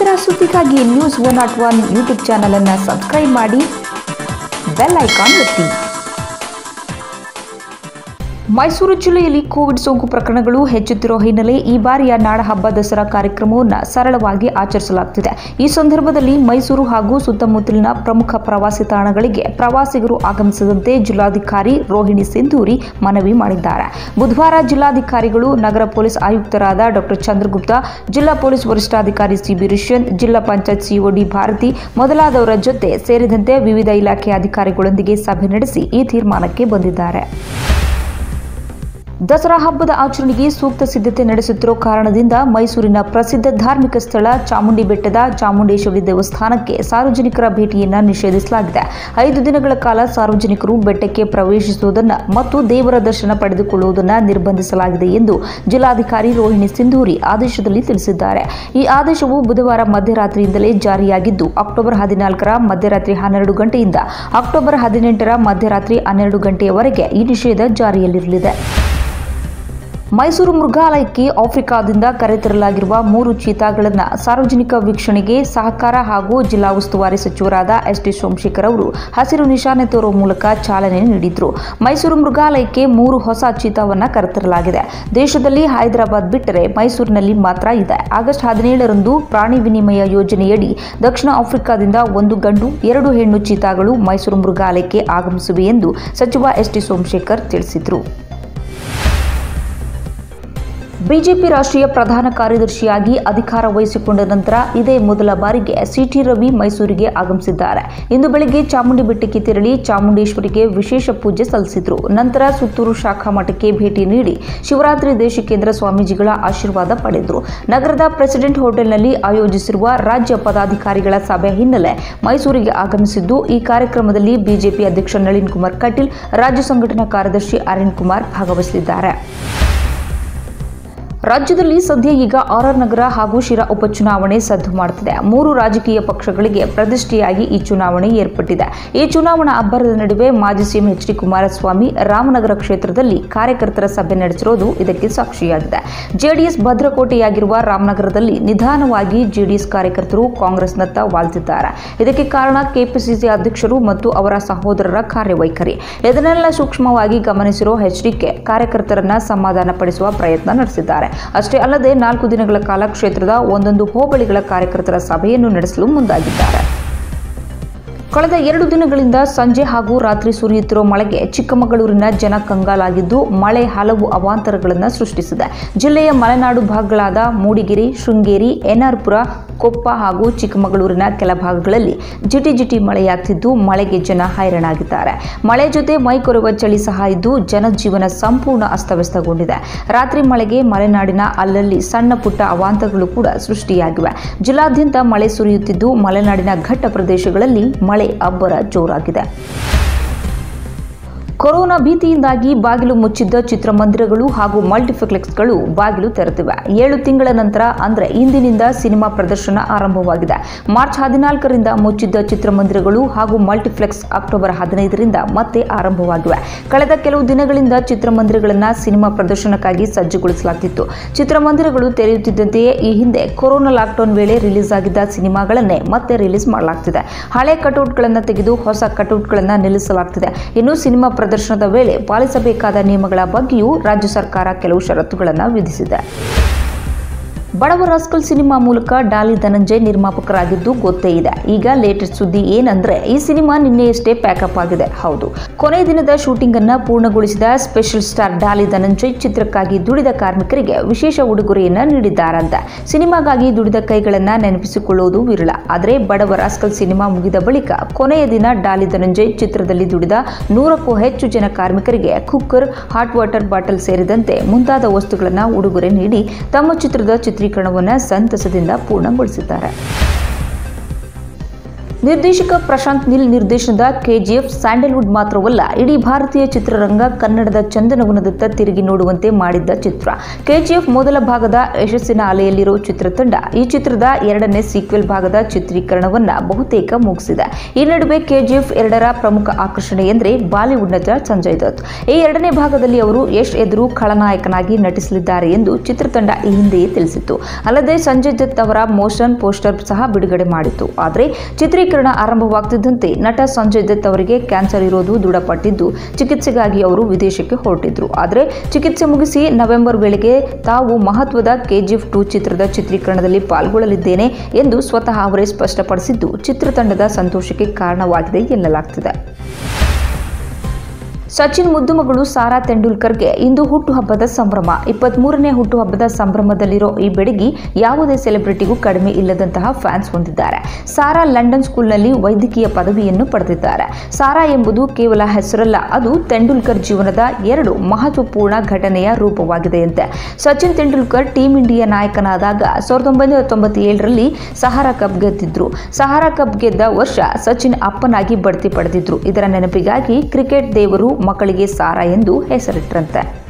ನಿರಂತರ ಸುದ್ದಿಗಾಗಿ news one not one YouTube ಚಾನಲನ್ನು ಸಬ್ಸ್ಕ್ರೈಬ್ ಮಾಡಿ ಬೆಲ್ ಐಕಾನ್ ಒತ್ತಿ ಮೈಸೂರು ಜಿಲ್ಲೆಯಲ್ಲಿ ಕೋವಿಡ್ ಸೋಂಕು ಪ್ರಕರಣಗಳು ಹೆಚ್ಚುತ್ತಿರುವ ಹಿನ್ನೆಲೆ ಈ ಬಾರಿಯ ನಾಡಹಬ್ಬ ದಸರಾ ಕಾರ್ಯಕ್ರಮವನ್ನು ಸರಳವಾಗಿ ಆಚರಿಸಲಾಗುತ್ತಿದೆ ಈ ಸಂದರ್ಭದಲ್ಲಿ ಮೈಸೂರು ಹಾಗೂ ಸುತ್ತಮುತ್ತಲಿನ ಪ್ರಮುಖ ಪ್ರವಾಸಿ ತಾಣಗಳಿಗೆ ಪ್ರವಾಸಿಗರು ಆಗಮಿಸದಂತೆ ಜಿಲ್ಲಾಧಿಕಾರಿ ರೋಹಿಣಿ ಸಿಂಧೂರಿ ಮನವಿ ಮಾಡಿದ್ದಾರೆ ಬುಧವಾರ ಜಿಲ್ಲಾಧಿಕಾರಿಗಳು ನಗರ ಪೊಲೀಸ್ ಆಯುಕ್ತರಾದ ಡಾಕ್ಟರ್ ಚಂದ್ರಗುಪ್ತ ಜಿಲ್ಲಾ ಪೊಲೀಸ್ ವರಿಷ್ಠಾಧಿಕಾರಿ ಸಿಬಿ ರಿಷ್ಯಂತ್ ಜಿಲ್ಲಾ ಪಂಚಾಯತ್ ಸಿಒಡಿ ಭಾರತಿ ಮೊದಲಾದವರ ಜೊತೆ ಸೇರಿದಂತೆ ವಿವಿಧ ಇಲಾಖೆ ಅಧಿಕಾರಿಗಳೊಂದಿಗೆ ಸಭೆ ನಡೆಸಿ ಈ ತೀರ್ಮಾನಕ್ಕೆ ಬಂದಿದ್ದಾರೆ ದಸರಾ ಹಬ್ಬದ ಆಚರಣೆಗೆ ಸೂಕ್ತ ಸಿದ್ಧತೆ ನಡೆಸುತ್ತಿರುವ ಕಾರಣದಿಂದ ಮೈಸೂರಿನ ಪ್ರಸಿದ್ಧ ಧಾರ್ಮಿಕ ಸ್ಥಳ ಚಾಮುಂಡಿ ಬೆಟ್ಟದ ಚಾಮುಂಡೇಶ್ವರಿ ದೇವಸ್ಥಾನಕ್ಕೆ ಸಾರ್ವಜನಿಕರ ಭೇಟಿಯನ್ನು ನಿಷೇಧಿಸಲಾಗಿದೆ ಐದು ದಿನಗಳ ಕಾಲ ಸಾರ್ವಜನಿಕರು ಬೆಟ್ಟಕ್ಕೆ ಪ್ರವೇಶಿಸುವುದನ್ನು ಮತ್ತು ದೇವರ ದರ್ಶನ ಪಡೆದುಕೊಳ್ಳುವುದನ್ನು ನಿರ್ಬಂಧಿಸಲಾಗಿದೆ ಎಂದು ಜಿಲ್ಲಾಧಿಕಾರಿ ರೋಹಿಣಿ ಸಿಂಧೂರಿ ಆದೇಶದಲ್ಲಿ ತಿಳಿಸಿದ್ದಾರೆ ಈ ಆದೇಶವು ಬುಧವಾರ ಮಧ್ಯರಾತ್ರಿಯಿಂದಲೇ ಜಾರಿಯಾಗಿದ್ದು ಅಕ್ಟೋಬರ್ ಹದಿನಾಲ್ಕರ ಮಧ್ಯರಾತ್ರಿ ಹನ್ನೆರಡು ಗಂಟೆಯಿಂದ ಅಕ್ಟೋಬರ್ ಹದಿನೆಂಟರ ಮಧ್ಯರಾತ್ರಿ ಹನ್ನೆರಡು ಗಂಟೆಯವರೆಗೆ ಈ ನಿಷೇಧ ಜಾರಿಯಲ್ಲಿರಲಿದೆ ಮೈಸೂರು ಮೃಗಾಲಯಕ್ಕೆ ಆಫ್ರಿಕಾದಿಂದ ಕರೆತರಲಾಗಿರುವ ಮೂರು ಚೀತಾಗಳನ್ನು ಸಾರ್ವಜನಿಕ ವೀಕ್ಷಣೆಗೆ ಸಹಕಾರ ಹಾಗೂ ಜಿಲ್ಲಾ ಉಸ್ತುವಾರಿ ಸಚಿವರಾದ ಎಸ್ ಟಿ ಸೋಮಶೇಖರ್ ಅವರು ಹಸಿರು ನಿಶಾನೆ ತೋರುವ ಮೂಲಕ ಚಾಲನೆ ನೀಡಿದ್ರು ಮೈಸೂರು ಮೃಗಾಲಯಕ್ಕೆ ಮೂರು ಹೊಸ ಚೀತಾವನ್ನು ಕರೆತರಲಾಗಿದೆ ದೇಶದಲ್ಲಿ ಹೈದರಾಬಾದ್ ಬಿಟ್ಟರೆ ಮೈಸೂರಿನಲ್ಲಿ ಮಾತ್ರ ಇದೆ ಆಗಸ್ಟ್ ಹದಿನೇಳರಂದು ಪ್ರಾಣಿ ವಿನಿಮಯ ಯೋಜನೆಯಡಿ ದಕ್ಷಿಣ ಆಫ್ರಿಕಾದಿಂದ ಒಂದು ಗಂಡು ಎರಡು ಹೆಣ್ಣು ಚೀತಾಗಳು ಮೈಸೂರು ಮೃಗಾಲಯಕ್ಕೆ ಆಗಮಿಸಿವೆ ಎಂದು ಸಚಿವ ಎಸ್ ಟಿ ಸೋಮಶೇಖರ್ ತಿಳಿಸಿದರು ಬಿಜೆಪಿ ರಾಷ್ಟ್ರೀಯ ಪ್ರಧಾನ ಕಾರ್ಯದರ್ಶಿಯಾಗಿ ಅಧಿಕಾರ ವಹಿಸಿಕೊಂಡ ನಂತರ ಇದೇ ಮೊದಲ ಬಾರಿಗೆ ಸಿಟಿ ರವಿ ಮೈಸೂರಿಗೆ ಆಗಮಿಸಿದ್ದಾರೆ ಇಂದು ಬೆಳಗ್ಗೆ ಚಾಮುಂಡಿ ಬೆಟ್ಟಕ್ಕೆ ತೆರಳಿ ಚಾಮುಂಡೇಶ್ವರಿಗೆ ವಿಶೇಷ ಪೂಜೆ ಸಲ್ಲಿಸಿದ್ರು ನಂತರ ಸುತ್ತೂರು ಶಾಖಾ ಮಠಕ್ಕೆ ಭೇಟಿ ನೀಡಿ ಶಿವರಾತ್ರಿ ದೇಶಿಕೇಂದ್ರ ಸ್ವಾಮೀಜಿಗಳ ಆಶೀರ್ವಾದ ಪಡೆದರು ನಗರದ ಪ್ರೆಸಿಡೆಂಟ್ ಹೋಟೆಲ್ನಲ್ಲಿ ಆಯೋಜಿಸಿರುವ ರಾಜ್ಯ ಪದಾಧಿಕಾರಿಗಳ ಸಭೆ ಹಿನ್ನೆಲೆ ಮೈಸೂರಿಗೆ ಆಗಮಿಸಿದ್ದು ಈ ಕಾರ್ಯಕ್ರಮದಲ್ಲಿ ಬಿಜೆಪಿ ಅಧ್ಯಕ್ಷ ನಳಿನ್ ಕುಮಾರ್ ಕಟೀಲ್ ರಾಜ್ಯ ಸಂಘಟನಾ ಕಾರ್ಯದರ್ಶಿ ಅರುಣ್ ಕುಮಾರ್ ಭಾಗವಹಿಸಲಿದ್ದಾರೆ ರಾಜ್ಯದಲ್ಲಿ ಸದ್ಯ ಈಗ ಆರ್ಆರ್ ನಗರ ಹಾಗೂ ಶಿರಾ ಉಪಚುನಾವಣೆ ಸದ್ದು ಮಾಡುತ್ತಿದೆ ಮೂರು ರಾಜಕೀಯ ಪಕ್ಷಗಳಿಗೆ ಪ್ರತಿಷ್ಠೆಯಾಗಿ ಈ ಚುನಾವಣೆ ಏರ್ಪಟ್ಟಿದೆ ಈ ಚುನಾವಣಾ ಅಬ್ಬರದ ನಡುವೆ ಮಾಜಿ CM H D Kumaraswamy Ramanagara ಕ್ಷೇತ್ರದಲ್ಲಿ ಕಾರ್ಯಕರ್ತರ ಸಭೆ ನಡೆಸಿರೋದು ಇದಕ್ಕೆ ಸಾಕ್ಷಿಯಾಗಿದೆ ಜೆಡಿಎಸ್ ಭದ್ರಕೋಟೆಯಾಗಿರುವ ರಾಮನಗರದಲ್ಲಿ ನಿಧಾನವಾಗಿ ಜೆಡಿಎಸ್ ಕಾರ್ಯಕರ್ತರು ಕಾಂಗ್ರೆಸ್ನತ್ತ ವಾಲ್ತಿದ್ದಾರೆ ಇದಕ್ಕೆ ಕಾರಣ ಕೆಪಿಸಿಸಿ ಅಧ್ಯಕ್ಷರು ಮತ್ತು ಅವರ ಸಹೋದರರ ಕಾರ್ಯವೈಖರಿ ಇದನ್ನೆಲ್ಲ ಸೂಕ್ಷ್ಮವಾಗಿ ಗಮನಿಸಿರೋ ಎಚ್ಡಿಕೆ ಕಾರ್ಯಕರ್ತರನ್ನ ಸಮಾಧಾನಪಡಿಸುವ ಪ್ರಯತ್ನ ನಡೆಸಿದ್ದಾರೆ ಅಷ್ಟೇ ಅಲ್ಲದೆ ನಾಲ್ಕು ದಿನಗಳ ಕಾಲ ಕ್ಷೇತ್ರದ ಒಂದೊಂದು ಹೋಬಳಿಗಳ ಕಾರ್ಯಕರ್ತರ ಸಭೆಯನ್ನು ನಡೆಸಲು ಮುಂದಾಗಿದ್ದಾರೆ ಕಳೆದ ಎರಡು ದಿನಗಳಿಂದ ಸಂಜೆ ಹಾಗೂ ರಾತ್ರಿ ಸುರಿಯುತ್ತಿರುವ ಮಳೆಗೆ ಚಿಕ್ಕಮಗಳೂರಿನ ಜನ ಕಂಗಾಲಾಗಿದ್ದು ಮಳೆ ಹಲವು ಅವಾಂತರಗಳನ್ನು ಸೃಷ್ಟಿಸಿದೆ ಜಿಲ್ಲೆಯ ಮಲೆನಾಡು ಭಾಗಗಳಾದ ಮೂಡಿಗೆರೆ ಶೃಂಗೇರಿ ಎನ್ಆರ್ಪುರ ಕೊಪ್ಪ ಹಾಗೂ ಚಿಕ್ಕಮಗಳೂರಿನ ಕೆಲ ಭಾಗಗಳಲ್ಲಿ ಜಿಟಿ ಜಿಟಿ ಮಳೆಯಾಗ್ತಿದ್ದು ಮಳೆಗೆ ಜನ ಹೈರಾಣಾಗಿದ್ದಾರೆ ಮಳೆ ಜೊತೆ ಮೈ ಕೊರೆಯುವ ಚಳಿ ಸಹ ಇದ್ದು ಜನಜೀವನ ಸಂಪೂರ್ಣ ಅಸ್ತವ್ಯಸ್ತಗೊಂಡಿದೆ ರಾತ್ರಿ ಮಳೆಗೆ ಮಲೆನಾಡಿನ ಅಲ್ಲಲ್ಲಿ ಸಣ್ಣ ಪುಟ್ಟ ಅವಾಂತರಗಳು ಕೂಡ ಸೃಷ್ಟಿಯಾಗಿವೆ ಜಿಲ್ಲಾದ್ಯಂತ ಮಳೆ ಸುರಿಯುತ್ತಿದ್ದು ಮಲೆನಾಡಿನ ಘಟ್ಟ ಪ್ರದೇಶಗಳಲ್ಲಿ ಮಳೆ ಅಬ್ಬರ ಜೋರಾಗಿದೆ ಕೊರೋನಾ ಭೀತಿಯಿಂದಾಗಿ ಬಾಗಿಲು ಮುಚ್ಚಿದ್ದ ಚಿತ್ರಮಂದಿರಗಳು ಹಾಗೂ ಮಲ್ಟಿಪ್ಲೆಕ್ಸ್ಗಳು ಬಾಗಿಲು ತೆರೆದಿವೆ ಏಳು ತಿಂಗಳ ನಂತರ ಅಂದರೆ ಇಂದಿನಿಂದ ಸಿನಿಮಾ ಪ್ರದರ್ಶನ ಆರಂಭವಾಗಿದೆ ಮಾರ್ಚ್ ಹದಿನಾಲ್ಕರಿಂದ ಮುಚ್ಚಿದ್ದ ಚಿತ್ರಮಂದಿರಗಳು ಹಾಗೂ ಮಲ್ಟಿಪ್ಲೆಕ್ಸ್ ಅಕ್ಟೋಬರ್ ಹದಿನೈದರಿಂದ ಮತ್ತೆ ಆರಂಭವಾಗಿವೆ ಕಳೆದ ಕೆಲವು ದಿನಗಳಿಂದ ಚಿತ್ರಮಂದಿರಗಳನ್ನು ಸಿನಿಮಾ ಪ್ರದರ್ಶನಕ್ಕಾಗಿ ಸಜ್ಜುಗೊಳಿಸಲಾಗುತ್ತಿತ್ತು ಚಿತ್ರಮಂದಿರಗಳು ತೆರೆಯುತ್ತಿದ್ದಂತೆಯೇ ಈ ಹಿಂದೆ ಕೊರೋನಾ ಲಾಕ್ಡೌನ್ ವೇಳೆ ರಿಲೀಸ್ ಆಗಿದ್ದ ಸಿನಿಮಾಗಳನ್ನೇ ಮತ್ತೆ ರಿಲೀಸ್ ಮಾಡಲಾಗ್ತಿದೆ ಹಳೆ ಕಟೌಟ್ಗಳನ್ನು ತೆಗೆದು ಹೊಸ ಕಟೌಟ್ಗಳನ್ನು ನಿಲ್ಲಿಸಲಾಗ್ತಿದೆ ಇನ್ನು ಸಿನಿಮಾ ಪ್ರದರ್ಶನದ ವೇಳೆ ಪಾಲಿಸಬೇಕಾದ ನಿಯಮಗಳ ಬಗ್ಗೆಯೂ ರಾಜ್ಯ ಸರ್ಕಾರ ಕೆಲವು ಷರತ್ತುಗಳನ್ನು ವಿಧಿಸಿದೆ ಬಡವ ರಾಸ್ಕಲ್ ಸಿನಿಮಾ ಮೂಲಕ ಡಾಲಿ ಧನಂಜಯ್ ನಿರ್ಮಾಪಕರಾಗಿದ್ದು ಗೊತ್ತೇ ಇದೆ ಈಗ ಲೇಟೆಸ್ಟ್ ಸುದ್ದಿ ಏನಂದ್ರೆ ಈ ಸಿನಿಮಾ ನಿನ್ನೆಯಷ್ಟೇ ಪ್ಯಾಕಪ್ ಆಗಿದೆ ಹೌದು ಕೊನೆ ದಿನದ ಶೂಟಿಂಗ್ ಅನ್ನ ಪೂರ್ಣಗೊಳಿಸಿದ ಸ್ಪೆಷಲ್ ಸ್ಟಾರ್ ಡಾಲಿ ಧನಂಜಯ್ ಚಿತ್ರಕ್ಕಾಗಿ ದುಡಿದ ಕಾರ್ಮಿಕರಿಗೆ ವಿಶೇಷ ಉಡುಗೊರೆಯನ್ನ ನೀಡಿದ್ದಾರಂತೆ ಸಿನಿಮಾಗಾಗಿ ದುಡಿದ ಕೈಗಳನ್ನ ನೆನಪಿಸಿಕೊಳ್ಳುವುದು ವಿರಳ ಆದರೆ ಬಡವ ರಾಸ್ಕಲ್ ಸಿನಿಮಾ ಮುಗಿದ ಬಳಿಕ ಕೊನೆಯ ದಿನ ಡಾಲಿ ಧನಂಜಯ್ ಚಿತ್ರದಲ್ಲಿ ದುಡಿದ ನೂರಕ್ಕೂ ಹೆಚ್ಚು ಜನ ಕಾರ್ಮಿಕರಿಗೆ ಕುಕ್ಕರ್ ಹಾಟ್ ವಾಟರ್ ಬಾಟಲ್ ಸೇರಿದಂತೆ ಮುಂತಾದ ವಸ್ತುಗಳನ್ನು ಉಡುಗೊರೆ ನೀಡಿ ತಮ್ಮ ಚಿತ್ರದ ಚಿತ್ರೀಕರಣವನ್ನು ಸಂತಸದಿಂದ ಪೂರ್ಣಗೊಳಿಸಿದ್ದಾರೆ ನಿರ್ದೇಶಕ ಪ್ರಶಾಂತ್ ನೀಲ್ ನಿರ್ದೇಶನದ ಕೆಜಿಎಫ್ ಸ್ಯಾಂಡಲ್ವುಡ್ ಮಾತ್ರವಲ್ಲ ಇಡೀ ಭಾರತೀಯ ಚಿತ್ರರಂಗ ಕನ್ನಡದ ಚಂದನವನದತ್ತ ತಿರುಗಿ ನೋಡುವಂತೆ ಮಾಡಿದ್ದ ಚಿತ್ರ ಕೆಜಿಎಫ್ ಮೊದಲ ಭಾಗದ ಯಶಸ್ಸಿನ ಅಲೆಯಲ್ಲಿರೋ ಚಿತ್ರತಂಡ ಈ ಚಿತ್ರದ ಎರಡನೇ ಸೀಕ್ವೆಲ್ ಭಾಗದ ಚಿತ್ರೀಕರಣವನ್ನ ಬಹುತೇಕ ಮುಗಿಸಿದೆ ಈ ನಡುವೆ ಕೆಜಿಎಫ್ ಎರಡರ ಪ್ರಮುಖ ಆಕರ್ಷಣೆ ಎಂದರೆ ಬಾಲಿವುಡ್ ನಟ ಸಂಜಯ್ ದತ್ ಈ ಎರಡನೇ ಭಾಗದಲ್ಲಿ ಅವರು ಯಶ್ ಎದುರು ಖಳನಾಯಕನಾಗಿ ನಟಿಸಲಿದ್ದಾರೆ ಎಂದು ಚಿತ್ರತಂಡ ಈ ಹಿಂದೆಯೇ ತಿಳಿಸಿತ್ತು ಅಲ್ಲದೆ ಸಂಜಯ್ ದತ್ ಅವರ ಮೋಷನ್ ಪೋಸ್ಟರ್ ಸಹ ಬಿಡುಗಡೆ ಮಾಡಿತ್ತು ಆದರೆ ಚಿತ್ರೀಕರಣ ಆರಂಭವಾಗ್ತಿದ್ದಂತೆ ನಟ ಸಂಜಯ್ ದತ್ ಅವರಿಗೆ ಕ್ಯಾನ್ಸರ್ ಇರೋದು ದೃಢಪಟ್ಟಿದ್ದು ಚಿಕಿತ್ಸೆಗಾಗಿ ಅವರು ವಿದೇಶಕ್ಕೆ ಹೊರಟಿದ್ರು ಆದರೆ ಚಿಕಿತ್ಸೆ ಮುಗಿಸಿ ನವೆಂಬರ್ ವೇಳೆಗೆ ತಾವು ಮಹತ್ವದ ಕೆಜಿಎಫ್ ಟು ಚಿತ್ರದ ಚಿತ್ರೀಕರಣದಲ್ಲಿ ಪಾಲ್ಗೊಳ್ಳಲಿದ್ದೇನೆ ಎಂದು ಸ್ವತಃ ಅವರೇ ಸ್ಪಷ್ಟಪಡಿಸಿದ್ದು ಚಿತ್ರತಂಡದ ಸಂತೋಷಕ್ಕೆ ಕಾರಣವಾಗಿದೆ ಎನ್ನಲಾಗ್ತಿದೆ ಸಚಿನ್ ಮುದ್ದು ಮಗಳು ಸಾರಾ ತೆಂಡೂಲ್ಕರ್ಗೆ ಇಂದು ಹುಟ್ಟುಹಬ್ಬದ ಸಂಭ್ರಮ ಇಪ್ಪತ್ಮೂರನೇ ಹುಟ್ಟುಹಬ್ಬದ ಸಂಭ್ರಮದಲ್ಲಿರೋ ಈ ಬೆಡಗಿ ಯಾವುದೇ ಸೆಲೆಬ್ರಿಟಿಗೂ ಕಡಿಮೆ ಇಲ್ಲದಂತಹ ಫ್ಯಾನ್ಸ್ ಹೊಂದಿದ್ದಾರೆ ಸಾರಾ ಲಂಡನ್ ಸ್ಕೂಲ್ನಲ್ಲಿ ವೈದ್ಯಕೀಯ ಪದವಿಯನ್ನು ಪಡೆದಿದ್ದಾರೆ ಸಾರಾ ಎಂಬುದು ಕೇವಲ ಹೆಸರಲ್ಲ ಅದು ತೆಂಡೂಲ್ಕರ್ ಜೀವನದ ಎರಡು ಮಹತ್ವಪೂರ್ಣ ಘಟನೆಯ ರೂಪವಾಗಿದೆಯಂತೆ ಸಚಿನ್ ತೆಂಡೂಲ್ಕರ್ ಟೀಂ ಇಂಡಿಯಾ ನಾಯಕನಾದಾಗ ಸಾವಿರದ ಒಂಬೈನೂರ ತೊಂಬತ್ತೇಳರಲ್ಲಿ ಸಹಾರಾ ಕಪ್ ಗೆದ್ದಿದ್ರು ಸಹಾರಾ ಕಪ್ ಗೆದ್ದ ವರ್ಷ ಸಚಿನ್ ಅಪ್ಪನಾಗಿ ಬಡ್ತಿ ಪಡೆದಿದ್ರು ಇದರ ನೆನಪಿಗಾಗಿ ಕ್ರಿಕೆಟ್ ದೇವರು ಮಕ್ಕಳಿಗೆ ಸಾರಾ ಎಂದು ಹೆಸರಿಟ್ರಂತೆ